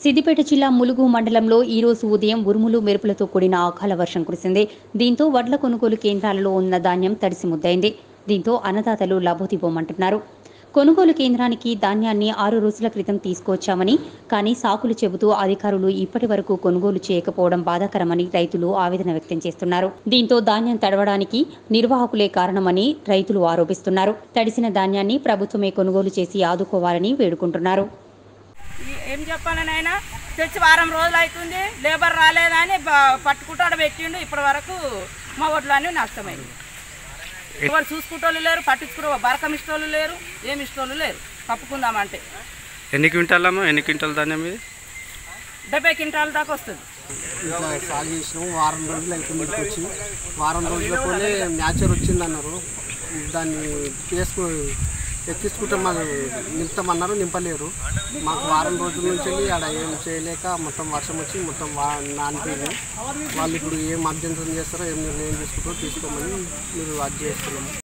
సిద్దిపేట జిల్లా ములుగు మండలంలో ఈ రోజు ఉదయం ఉరుములు మెరుపులతో కూడిన అకాల వర్షం కురిసింది దీంతో వడ్ల కొనుగోలు కేంద్రాలలో ఉన్న ధాన్యం తడిసి ముద్దైంది దీంతో అన్నదాతలు లబోదిబోమంటున్నారు కొనుగోలు కేంద్రానికి ధాన్యాన్ని ఆరు రోజుల క్రితం తీసుకొచ్చామని కానీ సాకులు చెబుతూ అధికారులు ఇప్పటి వరకు కొనుగోలు చేయకపోవడం బాధాకరమని రైతులు ఆవేదన వ్యక్తం చేస్తున్నారు దీంతో ధాన్యం తడవడానికి నిర్వాహకులే కారణమని రైతులు ఆరోపిస్తున్నారు తడిసిన ధాన్యాన్ని ప్రభుత్వమే కొనుగోలు చేసి ఆదుకోవాలని వేడుకుంటున్నారు ఈ- ఏం చెప్పాలి నాయన తెచ్చి వారం రోజులు అవుతుంది లేబర్ రాలేదని బ- పట్టుకుంటాడు పెట్టిండు ఇప్పటి వరకు మా ఒడ్లు అన్నీ నష్టమైంది ఎవరు చూసుకుంటోళ్ళు లేరు పట్టించుకునే బరకం ఇష్టోళ్ళు లేరు ఏమి ఇష్టోళ్ళు లేరు కప్పుకుందామంటే ఎన్ని క్వింటాలమ్మా ఎన్ని క్వింటాల్ ధాన్యం ఇది డెబ్బై క్వింటాల దాకా వస్తుంది ఇట్లా సాగు చేసినాము వారం రోజులు అవుతుంది ఇంటికి వచ్చి వారం రోజులతోనే మ్యాచర్ వచ్చింది అన్నారు దాన్ని చేసుకు ఎక్కించుకుంటే మాకు నింపుతామన్నారు నింపలేరు మాకు వారం రోజుల నుంచి వెళ్ళి ఆడ ఏం చేయలేక మొత్తం వర్షం వచ్చి మొత్తం వా నానిపోయింది వాళ్ళు ఇప్పుడు ఏం అభ్యంతరం చేస్తారో ఏం నిర్ణయం తీసుకుంటారో తీసుకోమని మీరు అది చేస్తున్నాము